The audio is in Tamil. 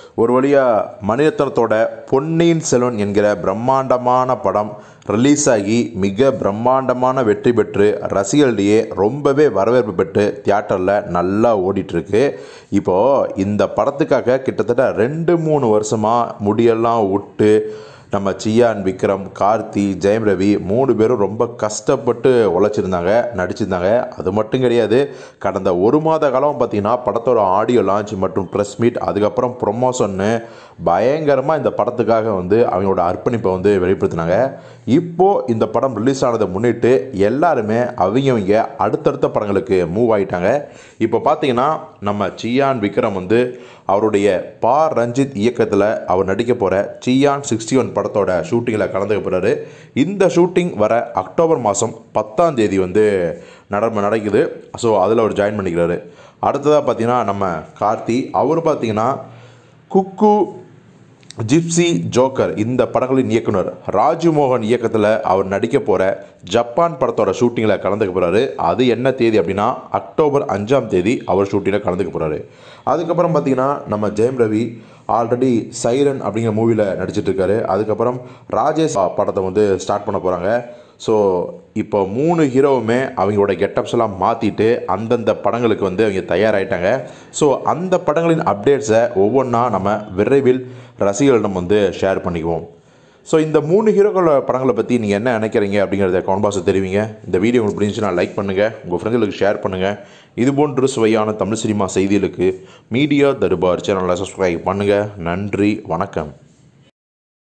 ஒரு வழியாக மணிரத்னத்தோட பொன்னியின் செல்வன் என்கிற பிரம்மாண்டமான படம் ரிலீஸ் ஆகி மிக பிரம்மாண்டமான வெற்றி பெற்று ரசிகர்களிடையே ரொம்பவே வரவேற்பு பெற்று தியேட்டரில் நல்லா ஓடிட்டுருக்கு இப்போது இந்த படத்துக்காக கிட்டத்தட்ட ரெண்டு மூணு வருஷமாக முடியெல்லாம் விட்டு நம்ம சியான் விக்ரம் கார்த்தி ஜெயம் ரவி மூணு பேரும் ரொம்ப கஷ்டப்பட்டு உழைச்சிருந்தாங்க நடிச்சிருந்தாங்க அது மட்டும் கிடையாது கடந்த ஒரு மாத காலம் பார்த்தீங்கன்னா படத்தோட ஆடியோ லான்ச் மற்றும் ப்ரெஸ் மீட் அதுக்கப்புறம் ப்ரொமோஷன்னு பயங்கரமாக இந்த படத்துக்காக வந்து அவங்களோட அர்ப்பணிப்பை வந்து வெளிப்படுத்தினாங்க இப்போது இந்த படம் ரிலீஸ் ஆனதை முன்னிட்டு எல்லாருமே அவங்கவங்க அடுத்தடுத்த படங்களுக்கு மூவ் ஆகிட்டாங்க இப்போ பார்த்தீங்கன்னா நம்ம சியான் விக்ரம் வந்து அவருடைய பா ரஞ்சித் இயக்கத்தில் அவர் நடிக்க போகிற சியான் சிக்ஸ்டி ஒன் படத்தோட ஷூட்டிங்கில் கலந்துக்க போகிறாரு இந்த ஷூட்டிங் வர அக்டோபர் மாதம் பத்தாம் தேதி வந்து நட நடக்குது ஸோ அதில் அவர் ஜாயின் பண்ணிக்கிறாரு அடுத்ததாக பார்த்தீங்கன்னா நம்ம கார்த்தி அவர் பார்த்தீங்கன்னா குக்கு ஜிப்சி ஜோக்கர் இந்த படங்களின் இயக்குனர் ராஜ்மோகன் இயக்கத்தில் அவர் நடிக்க போகிற ஜப்பான் படத்தோட ஷூட்டிங்கில் கலந்துக்க போகிறாரு அது என்ன தேதி அப்படின்னா அக்டோபர் அஞ்சாம் தேதி அவர் ஷூட்டிங்கில் கலந்துக்க போகிறாரு அதுக்கப்புறம் பார்த்தீங்கன்னா நம்ம ஜெயம் ரவி ஆல்ரெடி சைரன் அப்படிங்கிற மூவியில் நடிச்சிட்டு இருக்காரு அதுக்கப்புறம் ராஜேஷ் படத்தை வந்து ஸ்டார்ட் பண்ண போகிறாங்க ஸோ இப்போ மூணு ஹீரோவுமே அவங்களோட கெட்டப்ஸ் எல்லாம் மாற்றிட்டு அந்தந்த படங்களுக்கு வந்து அவங்க தயாராகிட்டாங்க ஸோ அந்த படங்களின் அப்டேட்ஸை ஒவ்வொன்றா நம்ம விரைவில் ரசிகர்களிடம் வந்து ஷேர் பண்ணிக்குவோம் ஸோ இந்த மூணு ஹீரோக்களோட படங்களை பற்றி நீங்கள் என்ன நினைக்கிறீங்க அப்படிங்கிறத கமெண்ட் பாக்ஸில் தெரிவிங்க இந்த வீடியோ உங்களுக்கு பிடிச்சிச்சுன்னா லைக் பண்ணுங்கள் உங்கள் ஃப்ரெண்ட்களுக்கு ஷேர் பண்ணுங்கள் இது போன்ற சுவையான தமிழ் சினிமா செய்திகளுக்கு மீடியா தர்பார் சேனலை சப்ஸ்கிரைப் பண்ணுங்கள் நன்றி வணக்கம்